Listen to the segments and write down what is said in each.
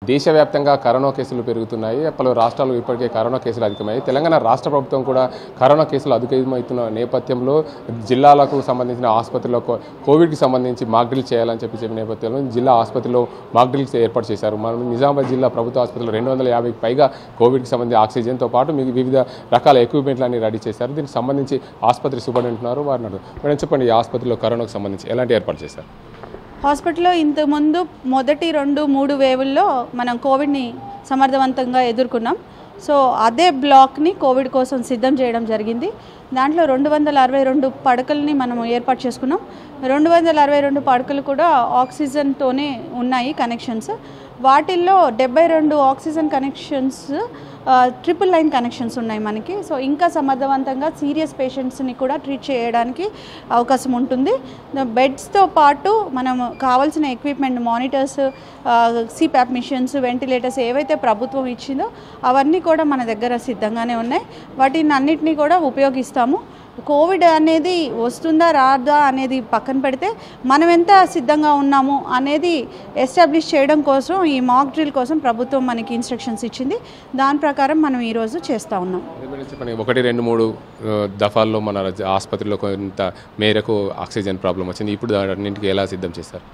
దేశవ్యాప్తంగా కరోనా కేసులు పెరుగుతున్నాయి పలు రాష్ట్రాలు ఇప్పటికే కరోనా కేసులు అధికమయ్యాయి తెలంగాణ రాష్ట్ర ప్రభుత్వం కూడా కరోనా కేసులు అధికమవుతున్న నేపథ్యంలో జిల్లాలకు సంబంధించిన ఆసుపత్రిలో కో- కోవిడ్కి సంబంధించి మాక్ డ్రిల్ చేయాలని చెప్పి చెప్పిన నేపథ్యంలో జిల్లా ఆసుపత్రిలో మాక్ డ్రిల్స్ ఏర్పాటు చేశారు మనం నిజామాబాద్ జిల్లా ప్రభుత్వ ఆసుపత్రిలో రెండు వందల యాభైకి పైగా కోవిడ్కి సంబంధించి ఆక్సిజన్తో పాటు మీకు వివిధ రకాల ఎక్విప్మెంట్లన్నీ రెడీ చేశారు దీనికి సంబంధించి ఆసుపత్రి సూపరింటెండెంట్ ఉన్నారు వారిని అడుగు. మేడం చెప్పండి ఈ ఆసుపత్రిలో కరోనాకు సంబంధించి ఎలాంటి ఏర్పాటు చేశారు హాస్పిటల్లో ఇంతకుముందు మొదటి రెండు మూడు వేవుల్లో మనం కోవిడ్ని సమర్థవంతంగా ఎదుర్కొన్నాం సో అదే బ్లాక్ని కోవిడ్ కోసం సిద్ధం చేయడం జరిగింది దాంట్లో రెండు వందల అరవై రెండు పడకల్ని మనం ఏర్పాటు చేసుకున్నాం రెండు వందల అరవై రెండు పడకలు కూడా ఆక్సిజన్తోనే ఉన్నాయి కనెక్షన్స్ వాటిల్లో డెబ్బై రెండు oxygen connections triple line connections ఉన్నాయి మనకి సో ఇంకా సమర్థవంతంగా సీరియస్ పేషెంట్స్ని కూడా ట్రీట్ చేయడానికి అవకాశం ఉంటుంది బెడ్స్తో పాటు మనం కావాల్సిన equipment monitors CPAP machines ventilators ఏవైతే ప్రభుత్వం ఇచ్చిందో అవన్నీ కూడా మన దగ్గర సిద్ధంగానే ఉన్నాయి వాటిని అన్నిటినీ కూడా ఉపయోగిస్తాము కోవిడ్ అనేది వస్తుందా రాదా అనేది పక్కన పెడితే మనం ఎంత సిద్ధంగా ఉన్నాము అనేది ఎస్టాబ్లిష్ చేయడం కోసం ఈ మాక్ డ్రిల్ కోసం ప్రభుత్వం మనకి ఇన్స్ట్రక్షన్స్ ఇచ్చింది దాని ప్రకారం మనం ఈరోజు చేస్తూ ఉన్నాం అదే మేడం చెప్పండి ఒకటి రెండు మూడు ఆ, దఫాల్లో మన రాజ్య- ఆసుపత్రిలో కొంత మేరకు ఆక్సిజన్ ప్రాబ్లం వచ్చింది ఇప్పుడు అన్నింటికి ఎలా సిద్ధం చేస్తారు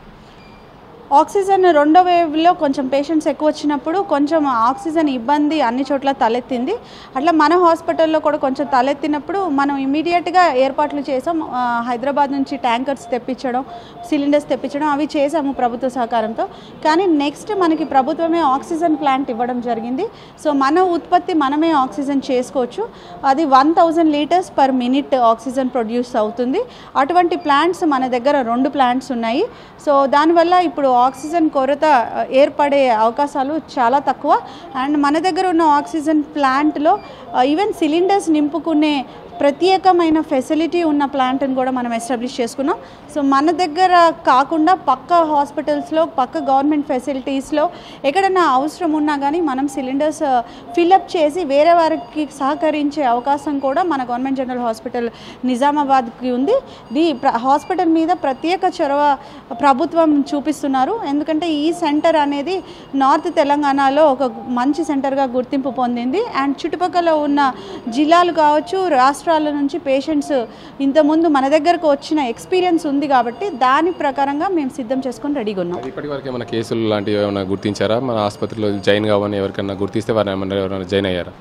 ఆక్సిజన్ రెండో వేవ్లో కొంచెం పేషెంట్స్ ఎక్కువ వచ్చినప్పుడు కొంచెం ఆక్సిజన్ ఇబ్బంది అన్ని చోట్ల తలెత్తింది అట్లా మన హాస్పిటల్లో కూడా కొంచెం తలెత్తినప్పుడు మనం ఇమీడియట్గా ఏర్పాట్లు చేసాం ఆ, హైదరాబాద్ నుంచి ట్యాంకర్స్ తెప్పించడం సిలిండర్స్ తెప్పించడం అవి చేసాము ప్రభుత్వ సహకారంతో కానీ నెక్స్ట్ మనకి ప్రభుత్వమే ఆక్సిజన్ ప్లాంట్ ఇవ్వడం జరిగింది సో మన ఉత్పత్తి మనమే ఆక్సిజన్ చేసుకోవచ్చు అది one thousand litres per minute oxygen produce అవుతుంది అటువంటి ప్లాంట్స్ మన దగ్గర రెండు ప్లాంట్స్ ఉన్నాయి సో దానివల్ల ఇప్పుడు ఆక్సిజన్ కొరత ఆ, ఏర్పడే అవకాశాలు చాలా తక్కువ అండ్ మన దగ్గర ఉన్న ఆక్సిజన్ ప్లాంట్లో ఈవెన్ సిలిండర్స్ నింపుకునే ప్రత్యేకమైన ఫెసిలిటీ ఉన్న ప్లాంట్ని కూడా మనం ఎస్టాబ్లిష్ చేసుకున్నాం సో మన దగ్గర కాకుండా పక్క హాస్పిటల్స్లో పక్క గవర్నమెంట్ ఫెసిలిటీస్లో ఎక్కడైనా అవసరం ఉన్నా కానీ మనం సిలిండర్స్ ఫిల్అప్ చేసి వేరే వారికి సహకరించే అవకాశం కూడా మన గవర్నమెంట్ జనరల్ హాస్పిటల్ నిజామాబాద్కి ఉంది దీ ప్ర- హాస్పిటల్ మీద ప్రత్యేక చొరవ ప్రభుత్వం చూపిస్తున్నారు ఎందుకంటే ఈ సెంటర్ అనేది నార్త్ తెలంగాణలో ఒక మంచి సెంటర్గా గుర్తింపు పొందింది అండ్ చుట్టుపక్కల ఉన్న జిల్లాలు కావచ్చు రాష్ట్రాల నుంచి పేషెంట్స్ ఇంతకుముందు మన దగ్గరకు వచ్చిన ఎక్స్పీరియన్స్ ఉంది కాబట్టి దాని ప్రకారంగా మేము సిద్ధం చేసుకొని రెడీగా ఉన్నాం అది ఇప్పటివరకు ఏమైనా కేసులు లాంటివి ఏమైనా గుర్తించారా మన ఆసుపత్రిలో జాయిన్ కావని ఎవరికైనా గుర్తిస్తే వారు ఏమైనా ఎవరైనా జాయిన్ అయ్యారా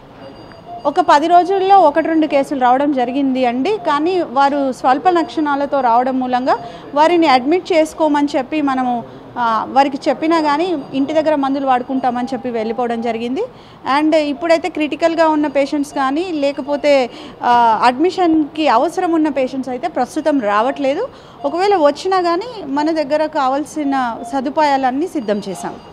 ఒక పది రోజుల్లో ఒకటి రెండు కేసులు రావడం జరిగింది అండి కానీ వారు స్వల్ప లక్షణాలతో రావడం మూలంగా వారిని అడ్మిట్ చేసుకోమని చెప్పి మనము ఆ, వారికి చెప్పినా కానీ ఇంటి దగ్గర మందులు వాడుకుంటామని చెప్పి వెళ్ళిపోవడం జరిగింది అండ్ ఇప్పుడైతే క్రిటికల్గా ఉన్న పేషెంట్స్ కానీ లేకపోతే ఆ, అడ్మిషన్కి అవసరం ఉన్న పేషెంట్స్ అయితే ప్రస్తుతం రావట్లేదు ఒకవేళ వచ్చినా కానీ మన దగ్గర కావాల్సిన సదుపాయాలన్నీ సిద్ధం చేశాం